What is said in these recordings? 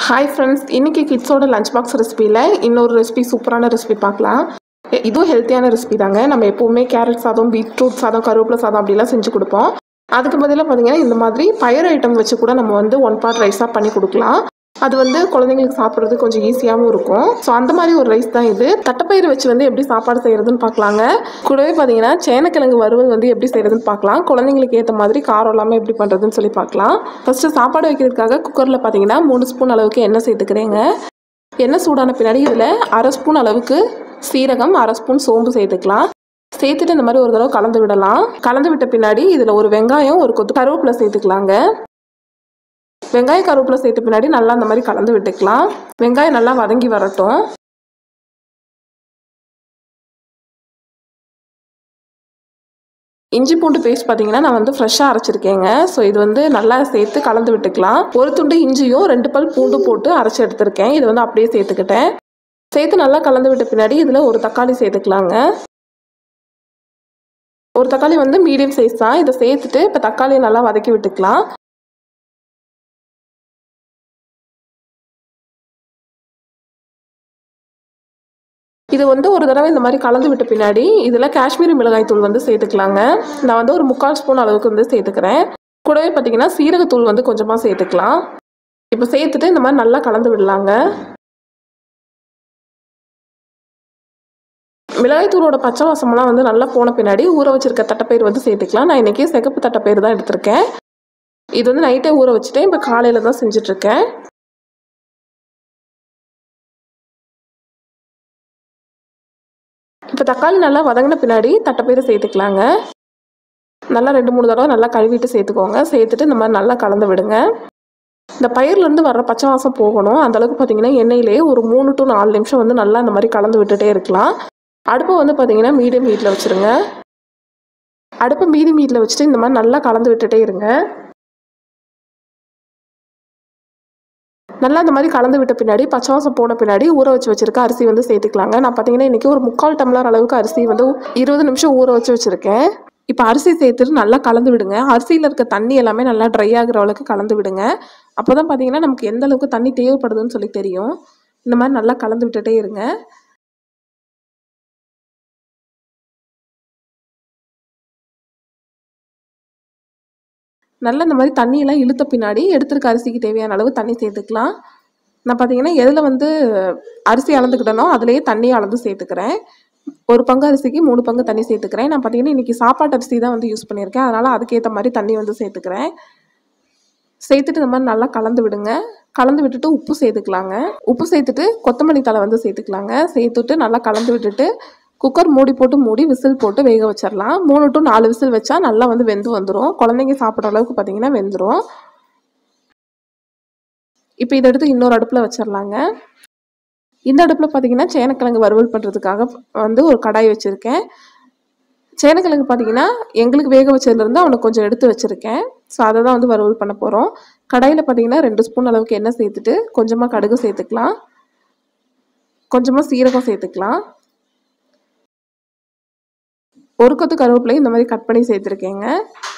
hi friends இன்றைக்கி கிட்ஸோட lunch box ரெசிபியில் இன்னொரு recipe சூப்பரான ரெசிபி பார்க்கலாம் எ- இதுவும் ஹெல்த்தியான ரெசிபி தாங்க நம்ம எப்போவுமே கேரட் சாதம் பீட்ரூட் சாதம் கருவேப்பிலை சாதம் அப்படிலாம் செஞ்சு கொடுப்போம் அதுக்கு பதிலாக பார்த்தீங்கன்னா இந்த மாதிரி பயிர் ஐட்டம் வச்சு கூட நம்ம வந்து ஒன் பார்ட் ரைஸாக பண்ணி கொடுக்கலாம் அது வந்து குழந்தைங்களுக்கு சாப்பிட்றது கொஞ்சம் ஈஸியாகவும் இருக்கும் ஸோ அந்த மாதிரி ஒரு ரைஸ் தான் இது தட்டைப்பயிறு வச்சு வந்து எப்படி சாப்பாடு செய்கிறதுன்னு பார்க்கலாங்க கூடவே பார்த்தீங்கன்னா சேனக்கிழங்கு வறுவல் வந்து எப்படி செய்கிறதுன்னு பார்க்கலாம் குழந்தைங்களுக்கு ஏற்ற மாதிரி காரம் இல்லாமல் எப்படி பண்ணுறதுன்னு சொல்லி பார்க்கலாம் ஃபஸ்ட்டு சாப்பாடு வைக்கிறதுக்காக குக்கரில் பார்த்தீங்கன்னா மூணு ஸ்பூன் அளவுக்கு எண்ணெய் சேர்த்துக்கிறேங்க எண்ணெய் சூடான பின்னாடி இதில் அரை ஸ்பூன் அளவுக்கு சீரகம் அரை ஸ்பூன் சோம்பு சேர்த்துக்கலாம் சேர்த்துட்டு இந்த மாதிரி ஒரு தடவை கலந்து விடலாம் கலந்து விட்ட பின்னாடி இதில் ஒரு வெங்காயம் ஒரு கொத்து கருவேப்பிலை சேர்த்துக்கலாங்க வெங்காய கருவேப்பிலை சேர்த்த பின்னாடி நல்லா இந்த மாதிரி கலந்து விட்டுக்கலாம் வெங்காயம் நல்லா வதங்கி வரட்டும் இஞ்சி பூண்டு பேஸ்ட் பார்த்தீங்கன்னா நான் வந்து ஃப்ரெஷ்ஷாக அரைச்சிருக்கேங்க ஸோ இது வந்து நல்லா சேர்த்து கலந்து விட்டுக்கலாம் ஒரு துண்டு இஞ்சியும் ரெண்டு பல் பூண்டு போட்டு அரைச்சி எடுத்திருக்கேன் இது வந்து அப்படியே சேர்த்துக்கிட்டேன் சேர்த்து நல்லா கலந்து விட்ட பின்னாடி இதில் ஒரு தக்காளி சேர்த்துக்கலாங்க ஒரு தக்காளி வந்து மீடியம் சைஸ் தான் இதை சேர்த்துட்டு இப்போ தக்காளியை நல்லா வதக்கி விட்டுக்கலாம் இது வந்து ஒரு தடவை இந்த மாதிரி கலந்து விட்ட பின்னாடி இதில் காஷ்மீரி மிளகாய் தூள் வந்து சேர்த்துக்கலாங்க நான் வந்து ஒரு முக்கால் ஸ்பூன் அளவுக்கு வந்து சேர்த்துக்கிறேன் கூடவே பார்த்தீங்கன்னா சீரகத்தூள் வந்து கொஞ்சமாக சேர்த்துக்கலாம் இப்போ சேர்த்துட்டு இந்த மாதிரி நல்லா கலந்து விடலாங்க மிளகாய் தூளோட பச்சை வாசமெல்லாம் வந்து நல்லா போன பின்னாடி ஊற வச்சிருக்க தட்டைப்பயிர் வந்து சேர்த்துக்கலாம் நான் இன்றைக்கி சிகப்பு தட்டைப்பயிர் தான் எடுத்திருக்கேன் இது வந்து நைட்டே ஊற வச்சுட்டேன் இப்போ காலையில் தான் செஞ்சிட்ருக்கேன் இப்போ தக்காளி நல்லா வதங்கின பின்னாடி தட்டைப்பயிரை சேர்த்துக்கலாங்க நல்லா ரெண்டு மூணு தடவை நல்லா கழுவிட்டு சேர்த்துக்கோங்க சேர்த்துட்டு இந்த மாதிரி நல்லா கலந்து விடுங்க இந்த பயிர்லேருந்து வர்ற பச்சை வாசம் போகணும் அந்த அளவுக்கு பார்த்தீங்கன்னா எண்ணெயிலே ஒரு மூணு டு நாலு நிமிஷம் வந்து நல்லா இந்த மாதிரி கலந்து விட்டுட்டே இருக்கலாம் அடுப்பை வந்து பார்த்தீங்கன்னா மீடியம் ஹீட்டில் வச்சுருங்க அடுப்பை மீடியம் ஹீட்டில் வச்சுட்டு இந்த மாதிரி நல்லா கலந்து விட்டுட்டே இருங்க நல்லா இந்த மாதிரி கலந்து விட்ட பின்னாடி பச்சை வாசம் போன பின்னாடி ஊற வச்சு வச்சிருக்க அரிசி வந்து சேர்த்துக்கலாங்க நான் பார்த்தீங்கன்னா இன்றைக்கி ஒரு முக்கால் டம்ளர் அளவுக்கு அரிசி வந்து இருபது நிமிஷம் ஊற வச்சு வச்சுருக்கேன் இப்போ அரிசி சேர்த்துட்டு நல்லா கலந்து விடுங்க அரிசியில் இருக்க தண்ணி எல்லாமே நல்லா ட்ரை ஆகுற அளவுக்கு கலந்து விடுங்க அப்போ தான் பார்த்தீங்கன்னா நமக்கு எந்த அளவுக்கு தண்ணி தேவைப்படுதுன்னு சொல்லி தெரியும் இந்த மாதிரி நல்லா கலந்து விட்டுட்டே இருங்க நல்லா இந்த மாதிரி தண்ணியெல்லாம் இழுத்த பின்னாடி எடுத்துருக்க அரிசிக்கு தேவையான அளவு தண்ணி சேர்த்துக்கலாம் நான் பார்த்தீங்கன்னா எதில் வந்து அரிசி அளந்துக்கிட்டனோ அதுலேயே தண்ணி அளந்து சேர்த்துக்கிறேன் ஒரு பங்கு அரிசிக்கு மூணு பங்கு தண்ணி சேர்த்துக்கிறேன் நான் பார்த்தீங்கன்னா இன்றைக்கி சாப்பாட்டு அரிசி தான் வந்து யூஸ் பண்ணியிருக்கேன் அதனால் அதுக்கேற்ற மாதிரி தண்ணி வந்து சேர்த்துக்கிறேன் சேர்த்துட்டு இந்த மாதிரி நல்லா கலந்து விடுங்க கலந்து விட்டுட்டு உப்பு சேர்த்துக்கலாங்க உப்பு சேர்த்துட்டு கொத்தமல்லி தழை வந்து சேர்த்துக்கலாங்க சேர்த்துட்டு நல்லா கலந்து விட்டுட்டு குக்கர் மூடி போட்டு மூடி விசில் போட்டு வேக வச்சிடலாம் மூணு டு நாலு விசில் வச்சா நல்லா வந்து வெந்து வந்துடும் குழந்தைங்க சாப்பிட்ற அளவுக்கு பார்த்தீங்கன்னா வெந்துடும் இப்போ இதை எடுத்து இன்னொரு அடுப்பில் வச்சிடலாங்க இந்த அடுப்பில் பார்த்தீங்கன்னா சேனக்கிழங்கு வறுவல் பண்ணுறதுக்காக வந்து ஒரு கடாய் வச்சுருக்கேன் சேனக்கிழங்கு பார்த்தீங்கன்னா எங்களுக்கு வேக வச்சதுலேருந்து அவனுக்கு கொஞ்சம் எடுத்து வச்சுருக்கேன் ஸோ அதை தான் வந்து வறுவல் பண்ண போகிறோம் கடாயில் பார்த்தீங்கன்னா ரெண்டு ஸ்பூன் அளவுக்கு எண்ணெய் சேர்த்துட்டு கொஞ்சமாக கடுகு சேர்த்துக்கலாம் கொஞ்சமாக சீரகம் சேர்த்துக்கலாம் ஒரு கொத்து கருவேப்பிலையும் இந்த மாதிரி கட் பண்ணி சேர்த்துருக்கேங்க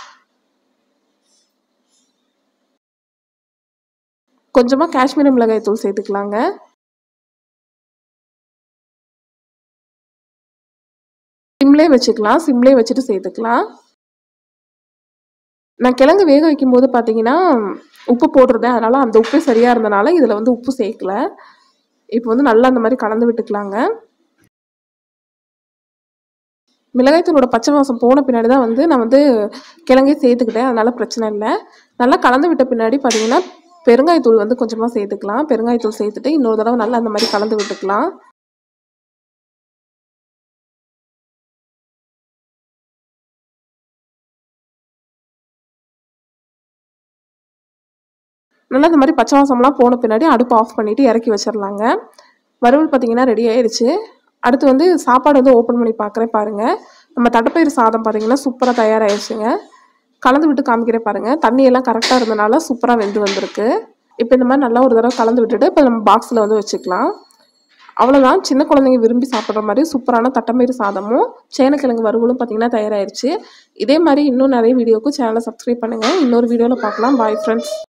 கொஞ்சமாக காஷ்மீரி மிளகாய் தூள் சேர்த்துக்கலாங்க சிம்லே வச்சுக்கலாம் சிம்லே வச்சுட்டு சேர்த்துக்கலாம் நான் கிழங்கு வேக வைக்கும்போது பார்த்தீங்கன்னா உப்பு போட்டிருந்தேன் அதனால் அந்த உப்பு சரியாக இருந்தனால இதில் வந்து உப்பு சேர்க்கல இப்போ வந்து நல்லா அந்த மாதிரி கலந்து விட்டுக்கலாங்க மிளகாய்த்தூளோட பச்சை வாசம் போன பின்னாடி தான் வந்து நான் வந்து கிழங்கே சேர்த்துக்கிட்டேன் அதனால் பிரச்சனை இல்லை நல்லா கலந்து விட்ட பின்னாடி பார்த்தீங்கன்னா பெருங்காயத்தூள் வந்து கொஞ்சமாக சேர்த்துக்கலாம் பெருங்காயத்தூள் சேர்த்துட்டு இன்னொரு தடவை நல்லா அந்த மாதிரி கலந்து விட்டுக்கலாம் நல்லா இந்த மாதிரி பச்சை வாசம்லாம் போன பின்னாடி அடுப்பு ஆஃப் பண்ணிவிட்டு இறக்கி வச்சிடலாங்க வறுவல் பார்த்தீங்கன்னா ரெடி ஆயிடுச்சு அடுத்து வந்து சாப்பாடு வந்து ஓப்பன் பண்ணி பார்க்குறேன் பாருங்கள் நம்ம தட்டைப்பயிறு சாதம் பார்த்தீங்கன்னா சூப்பராக தயாராகிடுச்சுங்க கலந்து விட்டு காமிக்கிறேன் பாருங்கள் தண்ணியெல்லாம் கரெக்டாக இருந்தனால சூப்பராக வெந்து வந்திருக்கு இப்போ இந்த மாதிரி நல்லா ஒரு தடவை கலந்து விட்டுட்டு இப்போ நம்ம பாக்ஸில் வந்து வச்சுக்கலாம் அவ்வளோதான் சின்ன குழந்தைங்க விரும்பி சாப்பிட்ற மாதிரி சூப்பரான தட்டம்பயிறு சாதமும் சேனக்கிழங்கு வறுவலும் பார்த்தீங்கன்னா தயாராகிடுச்சு இதே மாதிரி இன்னும் நிறைய வீடியோக்கு சேனலை சப்ஸ்கிரைப் பண்ணுங்கள் இன்னொரு வீடியோவில் பார்க்கலாம் பாய் ஃப்ரெண்ட்ஸ்